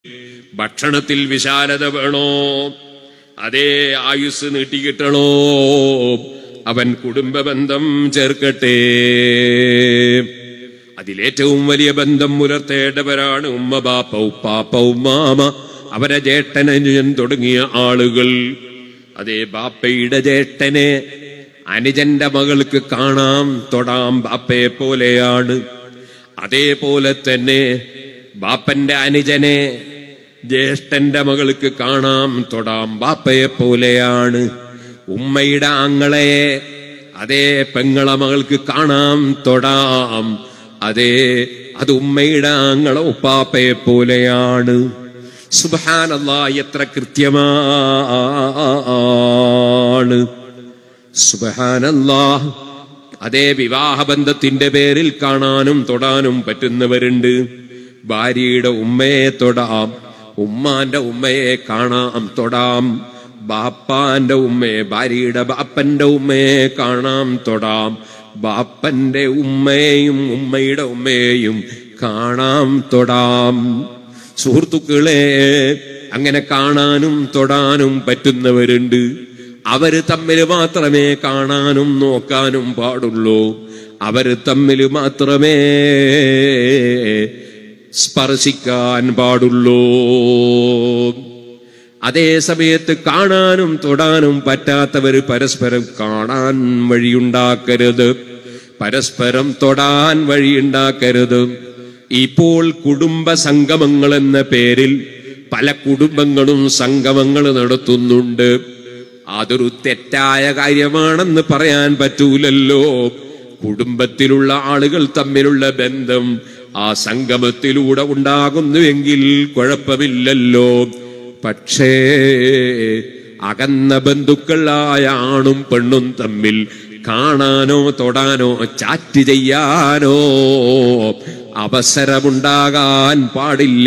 ഭക്ഷണത്തിൽ വിശാലത വേണോ അതേ ആയുസ് നീട്ടിക്കിട്ടണോ അവൻ കുടുംബ ബന്ധം ചേർക്കട്ടെ അതിലേറ്റവും വലിയ ബന്ധം പുലർത്തേണ്ടവരാണ് ഉമ്മ ബാപ്പ ഉപ്പാപ്പ ഉമ്മാമ അവരെ ജേട്ടനനുജൻ തുടങ്ങിയ ആളുകൾ അതേ ബാപ്പയുടെ ജേട്ടനെ അനുജന്റെ മകൾക്ക് കാണാം തൊടാം ബാപ്പയെ പോലെയാണ് അതേപോലെ തന്നെ ബാപ്പന്റെ അനുജനെ ജ്യേഷ്ഠന്റെ മകൾക്ക് കാണാം തൊടാം ബാപ്പയെ പോലെയാണ് ഉമ്മയുടെ ആങ്ങളെ അതേ പെങ്ങളെ മകൾക്ക് കാണാം തൊടാം അതേ അത് ഉമ്മയുടെ ആങ്ങളെ ഉപ്പാപ്പയെ പോലെയാണ് സുബാനല്ല എത്ര കൃത്യമാണ് സുബഹാനല്ലാ അതേ വിവാഹബന്ധത്തിന്റെ പേരിൽ കാണാനും തൊടാനും പറ്റുന്നവരുണ്ട് ഭാര്യയുടെ ഉമ്മയെ തൊടാം ഉമ്മാന്റെ ഉമ്മയെ കാണാം തൊടാം ബാപ്പാന്റെ ഉമ്മയെ ഭാര്യയുടെ ബാപ്പന്റെ ഉമ്മയെ കാണാം തൊടാം ബാപ്പന്റെ ഉമ്മയെയും ഉമ്മയുടെ ഉമ്മയെയും കാണാം തൊടാം സുഹൃത്തുക്കളെ അങ്ങനെ കാണാനും തൊടാനും പറ്റുന്നവരുണ്ട് അവര് തമ്മിൽ മാത്രമേ കാണാനും നോക്കാനും പാടുള്ളൂ അവര് തമ്മിൽ മാത്രമേ സ്പർശിക്കാൻ പാടുള്ളൂ അതേ സമയത്ത് കാണാനും തൊടാനും പറ്റാത്തവർ പരസ്പരം കാണാൻ വഴിയുണ്ടാക്കരുത് പരസ്പരം തൊടാൻ വഴിയുണ്ടാക്കരുത് ഇപ്പോൾ കുടുംബ സംഗമങ്ങൾ എന്ന പേരിൽ പല കുടുംബങ്ങളും സംഗമങ്ങൾ നടത്തുന്നുണ്ട് അതൊരു തെറ്റായ കാര്യമാണെന്ന് പറയാൻ പറ്റൂലല്ലോ കുടുംബത്തിലുള്ള ആളുകൾ തമ്മിലുള്ള ബന്ധം ആ സംഗമത്തിലൂടെ ഉണ്ടാകുന്നുവെങ്കിൽ കുഴപ്പമില്ലല്ലോ പക്ഷേ അകന്ന ബന്ധുക്കളായ ആണും പെണ്ണും തമ്മിൽ കാണാനോ തൊടാനോ ചാറ്റ് ചെയ്യാനോ അവസരമുണ്ടാകാൻ പാടില്ല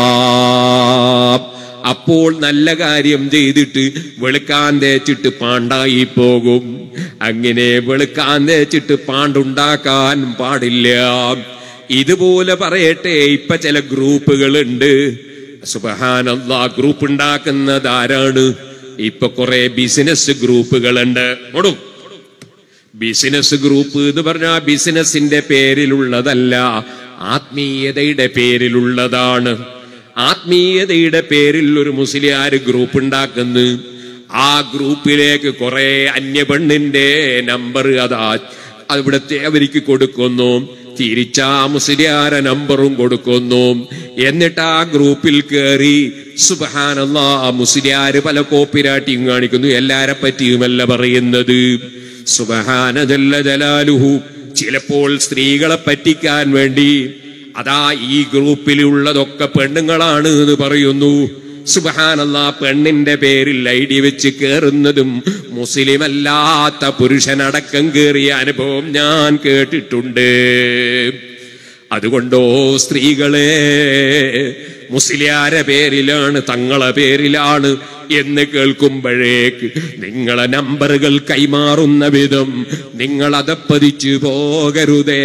അപ്പോൾ നല്ല കാര്യം ചെയ്തിട്ട് വെളുക്കാൻ തേച്ചിട്ട് പാണ്ടായി പോകും അങ്ങനെ വെളുക്കാൻ തേച്ചിട്ട് പാണ്ടുണ്ടാക്കാൻ പാടില്ല ഇതുപോലെ പറയട്ടെ ഇപ്പൊ ചില ഗ്രൂപ്പുകളുണ്ട് സുബഹാനല്ല ഗ്രൂപ്പ് ഉണ്ടാക്കുന്നത് ആരാണ് ഇപ്പൊ കുറെ ബിസിനസ് ഗ്രൂപ്പുകളുണ്ട് ഓടും ബിസിനസ് ഗ്രൂപ്പ് എന്ന് പറഞ്ഞാൽ ബിസിനസിന്റെ പേരിലുള്ളതല്ല ആത്മീയതയുടെ പേരിലുള്ളതാണ് ആത്മീയതയുടെ പേരിൽ ഒരു മുസ്ലിയാർ ഗ്രൂപ്പ് ഉണ്ടാക്കുന്നു ആ ഗ്രൂപ്പിലേക്ക് കുറെ അന്യപെണ്ണിന്റെ നമ്പർ അതാ അവിടുത്തെ അവർക്ക് കൊടുക്കുന്നു തിരിച്ച ആ മുസ്ലിയാര നമ്പറും കൊടുക്കുന്നു എന്നിട്ട് ആ ഗ്രൂപ്പിൽ കയറി സുബഹാനല്ല മുസ്ലിയാര് പല കോപ്പിരാട്ടിയും കാണിക്കുന്നു എല്ലാരെ പറ്റിയുമല്ല പറയുന്നത് സുബഹാന ജല്ല ജലാലുഹു ചിലപ്പോൾ സ്ത്രീകളെ പറ്റിക്കാൻ വേണ്ടി അതാ ഈ ഗ്രൂപ്പിലുള്ളതൊക്കെ പെണ്ണുങ്ങളാണ് എന്ന് പറയുന്നു സുബഹാനല്ല പെണ്ണിന്റെ പേരിൽ ഐഡി വെച്ച് കേറുന്നതും മുസ്ലിമല്ലാത്ത പുരുഷനടക്കം കേറിയ അനുഭവം ഞാൻ കേട്ടിട്ടുണ്ട് അതുകൊണ്ടോ സ്ത്രീകളെ മുസ്ലിയാരെ പേരിലാണ് തങ്ങളെ പേരിലാണ് എന്ന് കേൾക്കുമ്പോഴേക്ക് നിങ്ങളെ നമ്പറുകൾ കൈമാറുന്ന വിധം നിങ്ങൾ അതപ്പതിച്ചു പോകരുതേ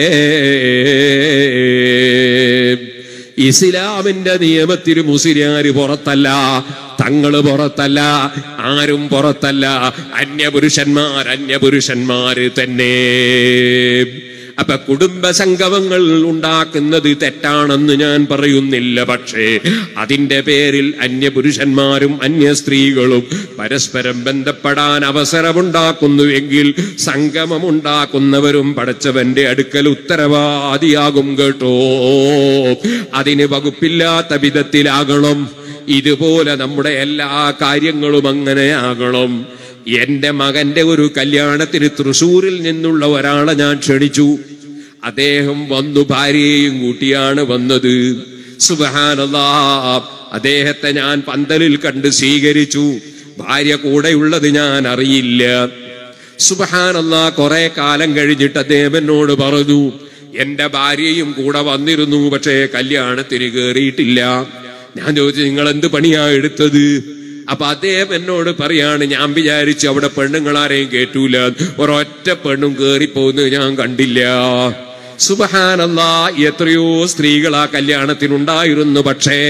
ഇസ്ലാമിന്റെ നിയമത്തിൽ മുസ്ലിയാര് പുറത്തല്ല തങ്ങള് പുറത്തല്ല ആരും പുറത്തല്ല അന്യപുരുഷന്മാർ അന്യപുരുഷന്മാര് തന്നെ അപ്പൊ കുടുംബ സംഗമങ്ങൾ ഉണ്ടാക്കുന്നത് തെറ്റാണെന്ന് ഞാൻ പറയുന്നില്ല പക്ഷേ അതിന്റെ പേരിൽ അന്യപുരുഷന്മാരും അന്യ സ്ത്രീകളും പരസ്പരം ബന്ധപ്പെടാൻ അവസരമുണ്ടാക്കുന്നുവെങ്കിൽ സംഗമമുണ്ടാക്കുന്നവരും പടച്ചവന്റെ അടുക്കൽ ഉത്തരവാദിയാകും കേട്ടോ അതിന് വകുപ്പില്ലാത്ത വിധത്തിലാകണം ഇതുപോലെ നമ്മുടെ എല്ലാ കാര്യങ്ങളും അങ്ങനെ ആകണം എന്റെ മകന്റെ ഒരു കല്യാണത്തിന് തൃശൂരിൽ നിന്നുള്ള ഒരാളെ ഞാൻ ക്ഷണിച്ചു അദ്ദേഹം വന്നു ഭാര്യയെയും കൂട്ടിയാണ് വന്നത് സുബഹാനല്ലാ അദ്ദേഹത്തെ ഞാൻ പന്തലിൽ കണ്ട് സ്വീകരിച്ചു ഭാര്യ കൂടെയുള്ളത് ഞാൻ അറിയില്ല സുബഹാനല്ലാ കുറെ കാലം കഴിഞ്ഞിട്ട് അദ്ദേഹം എന്നോട് പറഞ്ഞു എന്റെ ഭാര്യയും കൂടെ വന്നിരുന്നു പക്ഷേ കല്യാണത്തിന് കയറിയിട്ടില്ല ഞാൻ ചോദിച്ചു നിങ്ങൾ എന്ത് പണിയാ എടുത്തത് അപ്പൊ അദ്ദേഹം എന്നോട് പറയാണ് ഞാൻ വിചാരിച്ചു അവിടെ പെണ്ണുങ്ങളാരെയും കേട്ടൂല ഒരൊറ്റ പെണ്ണും കേറിപ്പോകുന്നത് ഞാൻ കണ്ടില്ല സുബഹാനല്ല എത്രയോ സ്ത്രീകൾ ആ കല്യാണത്തിനുണ്ടായിരുന്നു പക്ഷേ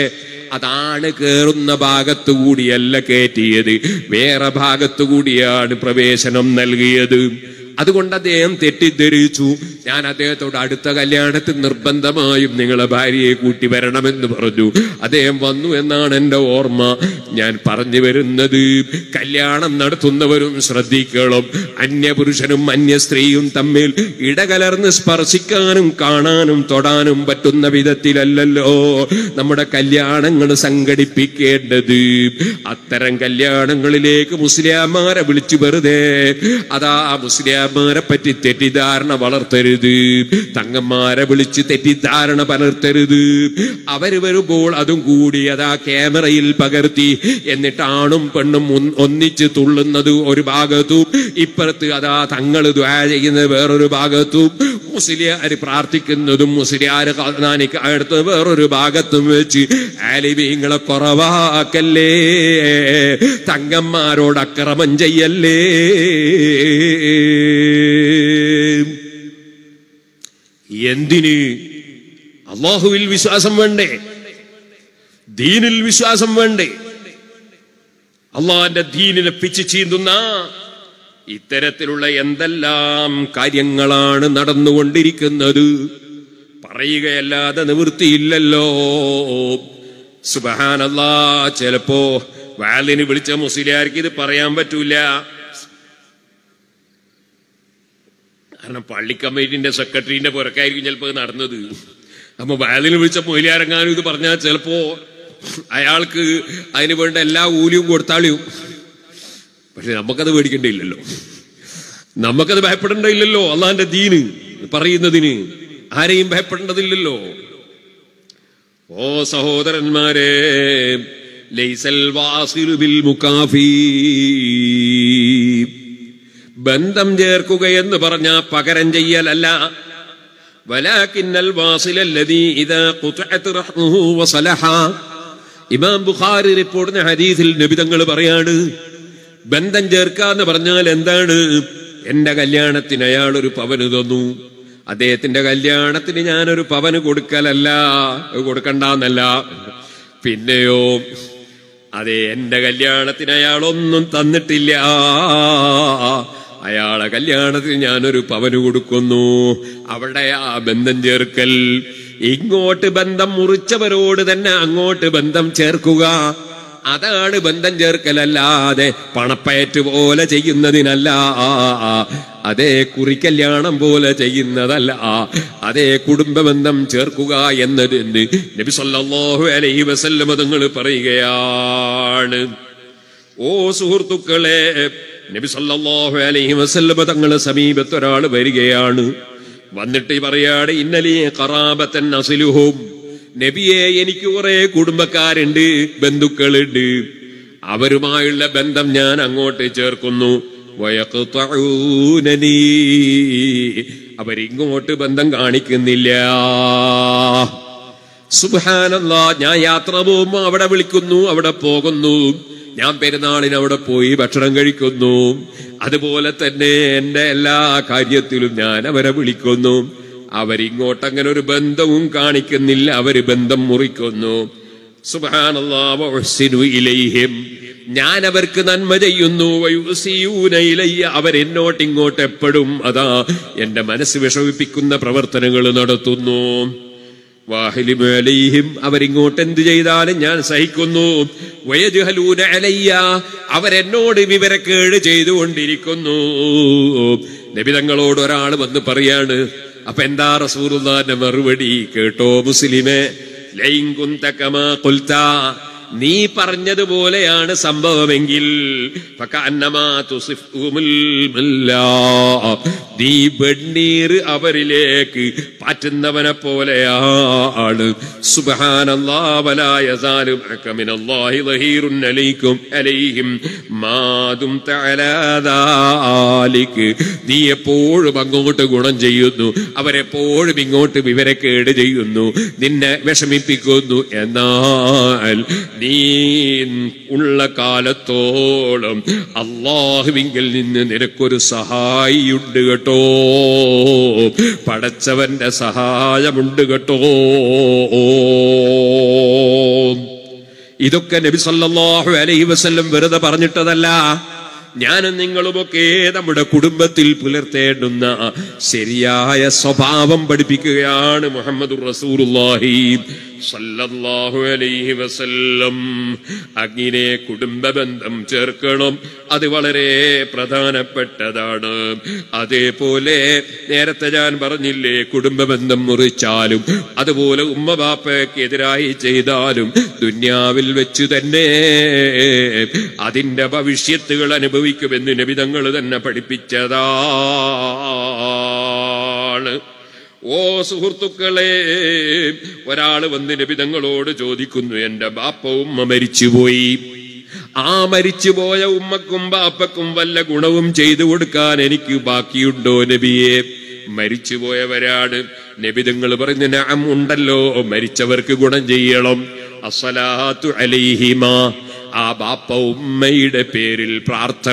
അതാണ് കേറുന്ന ഭാഗത്തു കൂടിയല്ല കയറ്റിയത് വേറെ ഭാഗത്തു കൂടിയാണ് പ്രവേശനം നൽകിയത് അതുകൊണ്ട് അദ്ദേഹം തെറ്റിദ്ധരിച്ചു ഞാൻ അദ്ദേഹത്തോട് അടുത്ത കല്യാണത്തിൽ നിർബന്ധമായും നിങ്ങളെ ഭാര്യയെ കൂട്ടി വരണമെന്ന് പറഞ്ഞു അദ്ദേഹം വന്നു എന്നാണ് എന്റെ ഓർമ്മ ഞാൻ പറഞ്ഞു വരുന്നത് കല്യാണം നടത്തുന്നവരും ശ്രദ്ധിക്കണം അന്യപുരുഷനും അന്യ സ്ത്രീയും തമ്മിൽ ഇടകലർന്ന് സ്പർശിക്കാനും കാണാനും തൊടാനും പറ്റുന്ന വിധത്തിലല്ലല്ലോ നമ്മുടെ കല്യാണങ്ങൾ സംഘടിപ്പിക്കേണ്ടത് അത്തരം കല്യാണങ്ങളിലേക്ക് മുസ്ലിയാമാരെ വിളിച്ചു വെറുതെ അതാ മുസ്ലിയാമാരെ പറ്റി തെറ്റിദ്ധാരണ വളർത്തരുത് തങ്ങന്മാരെ വിളിച്ച് തെറ്റിദ്ധാരണ പലർത്തരുത് അവര് വരുമ്പോൾ അതും കൂടി അതാ ക്യാമറയിൽ പകർത്തി എന്നിട്ട് ആണും പെണ്ണും ഒൻ- ഒന്നിച്ച് തുള്ളുന്നത് ഒരു ഭാഗത്തും ഇപ്പുറത്ത് അതാ തങ്ങൾ ദ്വാ ചെയ്യുന്നത് വേറൊരു ഭാഗത്തും മുസ്ലിയാർ പ്രാർത്ഥിക്കുന്നതും മുസ്ലിയാർ കാണിക്ക അടുത്ത് വേറൊരു ഭാഗത്തും വെച്ച് ആലിവീങ്ങളെ കുറവാക്കല്ലേ തങ്ങന്മാരോട് അക്രമം ചെയ്യല്ലേ എന്തിന് അള്ളാഹുവിൽ വിശ്വാസം വേണ്ടേ ദീനിൽ വിശ്വാസം വേണ്ടേ അള്ളാഹിന്റെ ദീനിനെ പിച്ച് ചീന്തുന്ന ഇത്തരത്തിലുള്ള എന്തെല്ലാം കാര്യങ്ങളാണ് നടന്നുകൊണ്ടിരിക്കുന്നത് പറയുകയല്ലാതെ നിവൃത്തിയില്ലല്ലോ സുബഹാനല്ലാ ചിലപ്പോ വാലിന് വിളിച്ച മുസ്ലിയാർക്ക് ഇത് പറയാൻ പറ്റൂല കാരണം പള്ളി കമ്മിറ്റിന്റെ സെക്രട്ടറിന്റെ പുറക്കായിരിക്കും ചിലപ്പോൾ ഇത് നടന്നത് അപ്പൊ വാലിന് വിളിച്ച മൊയിലിയാരങ്ങാനും ഇത് പറഞ്ഞാൽ ചിലപ്പോ അയാൾക്ക് അതിന് വേണ്ട എല്ലാ കൂലിയും കൊടുത്താളിയും പക്ഷെ നമുക്കത് പേടിക്കേണ്ടിയില്ലല്ലോ നമുക്കത് ഭയപ്പെടേണ്ടയില്ലല്ലോ അള്ളാന്റെ ദീന് പറയുന്നതിന് ആരെയും ഭയപ്പെടേണ്ടതില്ലല്ലോ ഓ സഹോദരന്മാരെ ലൈസൽ വാസിലു ബിൽ മുക്കാഫി ബന്ധം ചേർക്കുക എന്ന് പറഞ്ഞ പകരം ചെയ്യലല്ല വലാക്കിന്നൽ വാസിലല്ലദീ ഇദാ ഖുത്അത് റഹ്മുഹു വസലഹ ഇമാം ബുഖാരി റിപ്പോർട്ടിന് ഹദീസിൽ നബിതങ്ങൾ പറയാണ് ബന്ധം ചേർക്കുക എന്ന് പറഞ്ഞാൽ എന്താണ് എന്റെ കല്യാണത്തിന് അയാൾ ഒരു പവന് തന്നു അദ്ദേഹത്തിന്റെ കല്യാണത്തിന് ഞാനൊരു പവന് കൊടുക്കലല്ല കൊടുക്കണ്ടെന്നല്ല പിന്നെയോ അതെ എന്റെ കല്യാണത്തിന് അയാളൊന്നും തന്നിട്ടില്ല അയാളെ കല്യാണത്തിന് ഞാനൊരു പവന് കൊടുക്കുന്നു അവിടെ ആ ബന്ധം ചേർക്കൽ ഇങ്ങോട്ട് ബന്ധം മുറിച്ചവരോട് തന്നെ അങ്ങോട്ട് ബന്ധം ചേർക്കുക അതാണ് ബന്ധം ചേർക്കലല്ലാതെ പണപ്പയറ്റ് പോലെ ചെയ്യുന്നതിനല്ല അതേ കുറിക്കല്യാണം പോലെ ചെയ്യുന്നതല്ല അതേ കുടുംബ ബന്ധം ചേർക്കുക എന്നതിന് നബി സല്ലല്ലാഹു അലൈഹി വസല്ലം തങ്ങൾ പറയുകയാണ് ഓ സുഹൃത്തുക്കളെ നബി സല്ലല്ലാഹു അലൈഹി വസല്ലം തങ്ങളെ സമീപത്ത് ഒരാൾ വരികയാണ് വന്നിട്ട് പറയാണ് ഇന്നലെ കറാബത്തൻ അസിലുഹും നബിയെ എനിക്ക് കുറെ കുടുംബക്കാരുണ്ട് ബന്ധുക്കളുണ്ട് അവരുമായുള്ള ബന്ധം ഞാൻ അങ്ങോട്ട് ചേർക്കുന്നു വയഖ്തഊനനീ. അവരിങ്ങോട്ട് ബന്ധം കാണിക്കുന്നില്ല സുബാനല്ലാ ഞാൻ യാത്ര പോകുമ്പോ അവിടെ വിളിക്കുന്നു അവിടെ പോകുന്നു ഞാൻ പെരുന്നാളിന് അവിടെ പോയി ഭക്ഷണം കഴിക്കുന്നു അതുപോലെ തന്നെ എന്റെ എല്ലാ കാര്യത്തിലും ഞാൻ അവരെ വിളിക്കുന്നു അവരിങ്ങോട്ട് അങ്ങനെ ഒരു ബന്ധവും കാണിക്കുന്നില്ല അവര് ബന്ധം മുറിക്കുന്നു സുബ്ഹാനല്ലാ വഅഹ്സിനു ഇലൈഹിം ഞാൻ അവർക്ക് നന്മ ചെയ്യുന്നു വയുസിയൂന ഇലയ്യ അവരെന്നോട്ട് ഇങ്ങോട്ട് എപ്പോഴും അതാ എന്റെ മനസ്സ് വിഷമിപ്പിക്കുന്ന പ്രവർത്തനങ്ങൾ നടത്തുന്നു വാഹിലിമു അലൈഹിം അവരിങ്ങോട്ട് എന്ത് ചെയ്താലും ഞാൻ സഹിക്കുന്നു വയജുഹലൂന അലയ്യ അവരെന്നോട് വിവരക്കേട് ചെയ്തുകൊണ്ടിരിക്കുന്നു നബിതങ്ങളോട് ഒരാൾ വന്ന് പറയാണ് അപ്പൊ എന്താ റസൂറുല്ലാന്റെ മറുപടി കേട്ടോ മുസ്ലിമേ ലൈൻ കുന്ത കമാ ഖുൽത നീ പറഞ്ഞതുപോലെയാണ് സംഭവമെങ്കിൽ ഫകഅന്നമാ തുസിഫുമുൽ മല്ലാ. നീ വെണ്ണീർ അവരിലേക്ക് പാറ്റുന്നവനെ പോലെയാണ് സുബ്ഹാനല്ലാഹ് വലാ യസാലു മഅക മിനല്ലാഹി ളഹീറുൻ അലൈക്കും അലൈഹിം മാതും തഅലാ ദാലിക് നീ എപ്പോഴും അങ്ങോട്ട് ഗുണം ചെയ്യുന്നു അവരെപ്പോഴും ഇങ്ങോട്ട് വിവരക്കേട് ചെയ്യുന്നു നിന്നെ വിഷമിപ്പിക്കുന്നു എന്നാൽ നീ ഉള്ള കാലത്തോളം അള്ളാഹുവിങ്കിൽ നിന്ന് നിനക്കൊരു സഹായിയുണ്ട് കേട്ടോ പടച്ചവന്റെ സഹായമുണ്ട് കേട്ടോ ഇതൊക്കെ നബി സല്ലല്ലാഹു അലൈഹി വസല്ലം വെറുതെ പറഞ്ഞിട്ടതല്ല ഞാനും നിങ്ങളുമൊക്കെ നമ്മുടെ കുടുംബത്തിൽ പുലർത്തേണ്ടുന്ന ശരിയായ സ്വഭാവം പഠിപ്പിക്കുകയാണ് മുഹമ്മദ് റസൂലുള്ളാഹി സല്ലല്ലാഹു അലൈഹി വസല്ലം അങ്ങനെ കുടുംബ ബന്ധം ചേർക്കണം അത് വളരെ പ്രധാനപ്പെട്ടതാണ് അതേപോലെ നേരത്തെ ഞാൻ പറഞ്ഞില്ലേ കുടുംബ ബന്ധം മുറിച്ചാലും അതുപോലെ ഉമ്മ ബാപ്പയ്ക്ക് എതിരായി ചെയ്താലും ദുന്യാവിൽ വെച്ച് തന്നെ അതിന്റെ ഭവിഷ്യത്തുകൾ അനുഭവിക്കുമെന്ന് നബിതങ്ങൾ തന്നെ പഠിപ്പിച്ചതാണ് ഓ സുഹൃത്തുക്കളെ ഒരാള് വന്ന് നബിതങ്ങളോട് ചോദിക്കുന്നു എന്റെ ബാപ്പ ഉമ്മ മരിച്ചുപോയി ആ മരിച്ചുപോയ ഉമ്മക്കും ബാപ്പക്കും വല്ല ഗുണവും ചെയ്തു കൊടുക്കാൻ എനിക്ക് ബാക്കിയുണ്ടോ നബിയെ മരിച്ചുപോയവരാണ് നബിതങ്ങൾ പറഞ്ഞു നാം ഉണ്ടല്ലോ മരിച്ചവർക്ക് ഗുണം ചെയ്യണം അസലാത്തു അലൈഹിമ ആ ബാപ്പ ഉമ്മയുടെ പേരിൽ പ്രാർത്ഥന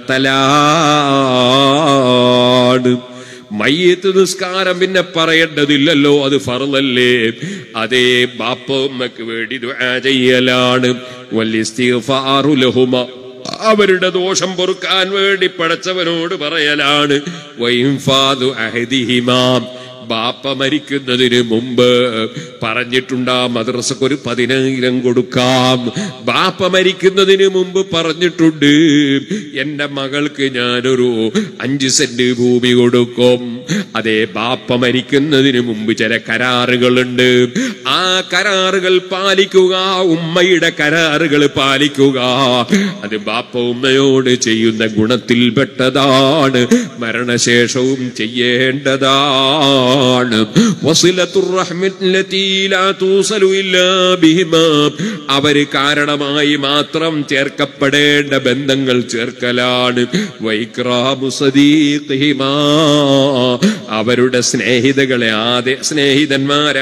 നടത്തലാണ് മയ്യത്ത് നിസ്കാരം പിന്നെ പറയേണ്ടതില്ലല്ലോ അത് ഫറലല്ലേ അതേ ബാപ്പ ഉമ്മക്ക് വേണ്ടി ദുആ ചെയ്യലാണ് വല്യസ്തിഗ്ഫാറു ലഹുമ അവരുടെ ദോഷം പൊറുക്കാൻ വേണ്ടി പടച്ചവനോട് പറയലാണ് വൈംഫാദു അഹദിഹിമാം ബാപ്പ മരിക്കുന്നതിന് മുമ്പ് പറഞ്ഞിട്ടുണ്ട് ആ മദ്രസക്ക് ഒരു പതിനായിരം കൊടുക്കാം ബാപ്പ മരിക്കുന്നതിന് മുമ്പ് പറഞ്ഞിട്ടുണ്ട് എന്റെ മകൾക്ക് ഞാനൊരു അഞ്ച് സെന്റ് ഭൂമി കൊടുക്കും അതെ ബാപ്പ മരിക്കുന്നതിന് മുമ്പ് ചില കരാറുകളുണ്ട് ആ കരാറുകൾ പാലിക്കുക ഉമ്മയുടെ കരാറുകൾ പാലിക്കുക അത് ബാപ്പ ഉമ്മയോട് ചെയ്യുന്ന ഗുണത്തിൽപ്പെട്ടതാണ് മരണശേഷവും ചെയ്യേണ്ടതാണ് വസിലത്തുർ റഹ്മത്തിലത്തീ ലാ തൂസലു ഇല്ലാ ബിഹിമാ അവര് കാരണമായി മാത്രം ചേർക്കപ്പെടേണ്ട ബന്ധങ്ങൾ ചേർക്കലാണ് വൈക്രാമു സദീഖിഹിമാ അവരുടെ സ്നേഹിതകളെ ആദ സ്നേഹിതന്മാരെ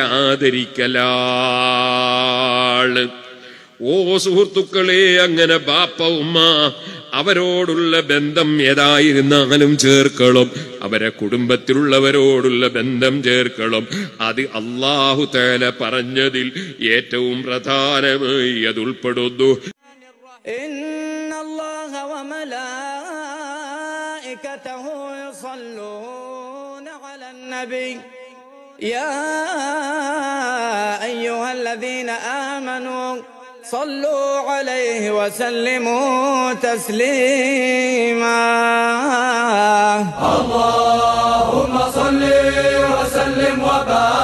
ആദരിക്കലാണ് ഓ സുഹൃത്തുക്കളെ അങ്ങനെ ബാപ്പ ഉമ്മ അവരോടുള്ള ബന്ധം ഏതായിരുന്നാലും ചേർക്കണം അവരെ കുടുംബത്തിലുള്ളവരോടുള്ള ബന്ധം ചേർക്കണം അത് അള്ളാഹു തേല പറഞ്ഞതിൽ ഏറ്റവും പ്രധാനമായി അത് ഉൾപ്പെടുന്നു إن الله وملائكته يصلون على النبي يا أيها الذين آمنوا صلوا عليه وسلموا تسليما اللهم صل وسلم وبارك